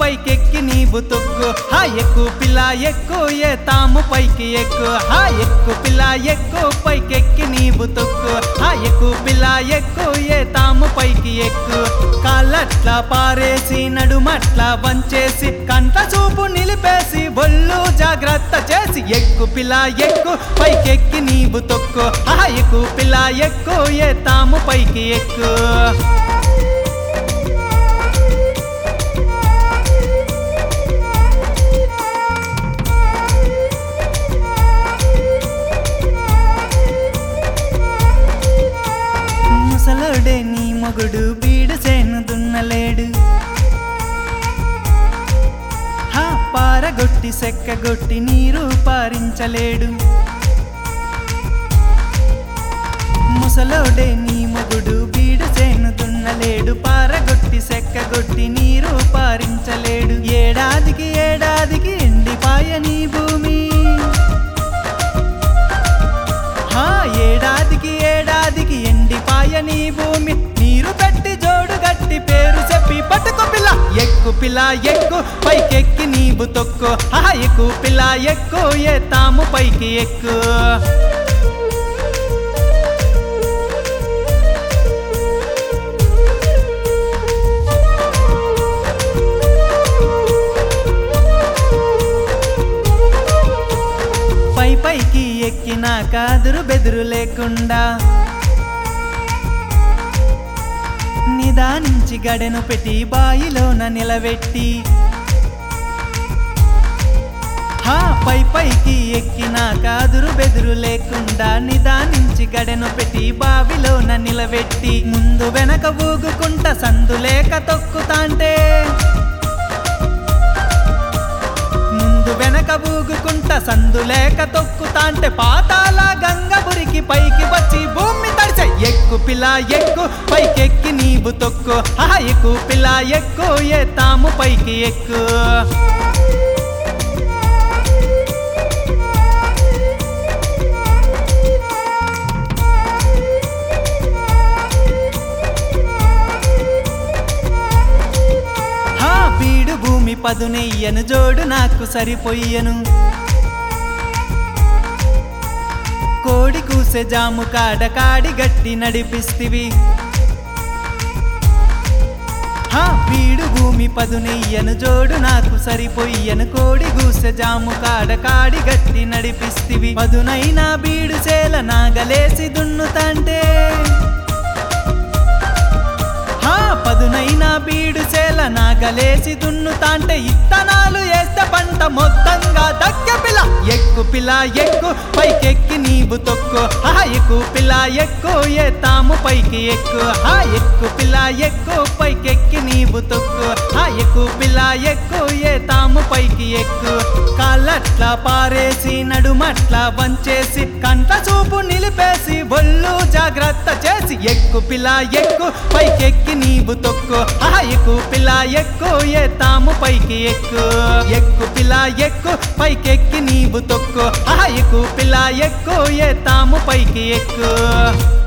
పైకెక్కి నీవు తొక్కు హా ఎక్కు పిల్ల ఎక్కు ఏ తాము పైకి ఎక్కు హా ఎక్కు పిల్ల ఎక్కు పైకెక్కి నీవు తొక్కు హా ఎక్కు పిల్ల ఎక్కు ఏ తాము పైకి ఎక్కు కాళ్ళట్లా పారేసి నడుమట్లా వంచేసి కంట చూపు నిలిపేసి బొల్లు జాగ్రత్త చేసి ఎక్కు పిల్ల ఎక్కు పైకెక్కి నీవు తొక్కు హా ఎక్కు పిల్ల ఎక్కు ఏ తాము పైకి ఎక్కు ముసలోడే నీ మొగుడు బీడు చేను దున్నలేడు హా పారగొట్టి సెక్కగొట్టి నీరు పారించలేడు ముసలోడే నీ మొగుడు బీడు చేను దున్నలేడు పారగొట్టి సెక్కగొట్టి నీరు పారించలేడు ఏడాదికి ఏడాదికి ఎండిపాయ నీ భూమి హా ఏడాదికి ఏడాదికి ఎండిపాయ నీ భూమి నీరు పెట్టి జోడు గట్టి పేరు చెప్పి పట్టుకో పిల్ల ఎక్కు పిల్ల ఎక్కు పైకెక్కి నీవు తొక్కు హా ఎక్కు పిల్ల ఎక్కు ఏ తాము పైకి ఎక్కు పై పైకి ఎక్కినాక అదురు బెదురు లేకుండా నిదానించి గడెను పెట్టి బాయిలోన నిలబెట్టి హా పై పైకి ఎక్కినాక అదురు బెదురు లేకుండా నిదానించి గడెను పెట్టి బావిలోన నిలబెట్టి ముందు వెనక ఊగుకుంట సందు లేక తొక్కుతాంటే ముందు వెనక ఊగుకుంట సందు లేక తొక్కుతాంటే పాతాల గంగ బురికి పైకి వచ్చి భూమి తడిచే ఎక్కు పిల్ల ఎక్కు పైకెక్కి నీవు తొక్కు హా ఎక్కు పిల్ల ఎక్కు ఏ తాము పైకి ఎక్కు హా బీడు భూమి పదునెయ్యను జోడు నాకు సరిపోయ్యను కోడి కూసే జాము కాడ కాడి గట్టి నడిపిస్తివి హా బీడు భూమి పదునెయ్యను జోడు నాకు సరిపోయ్యను కోడి గూసె జాము కాడ కాడి గట్టి నడిపిస్తివి పదునైనా బీడు చేల నాగలేసి దున్నుతంటే హా పదునైనా బీడు చేల నాగలేసి దున్నుతాంటే ఇత్తనాలు వేస్తే పంట మొత్తంగా దక్క పిల్ల ఎక్కు పిల్ల ఎక్కు పైకెక్కి నీవు తొక్కు హా ఎక్కు పిల్ల ఎక్కు ఏ తాము పైకి ఎక్కు హా ఎక్కు పిల్ల ఎక్కు పైకెక్కి నీవు తొక్కు హా ఎక్కు పిల్ల ఎక్కు ఏ తాము పైకి ఎక్కు కాళ్ళట్లా పారేసి నడుమట్లా వంచేసి కంట చూపు నిలిపేసి బొల్లు జాగ్రత్త చేసి ఎక్కు పిల్ల ఎక్కు పైకెక్కి నీవు తొక్కు హా ఎక్కు పిల్ల ఎక్కు ఏ తాము పైకి ఎక్కు ఎక్కు పిల్ల ఎక్కు పైకెక్కి నీవు తొక్కు హా ఎక్కు పిల్ల ఎక్కు ఏ తాము పైకి ఎక్కు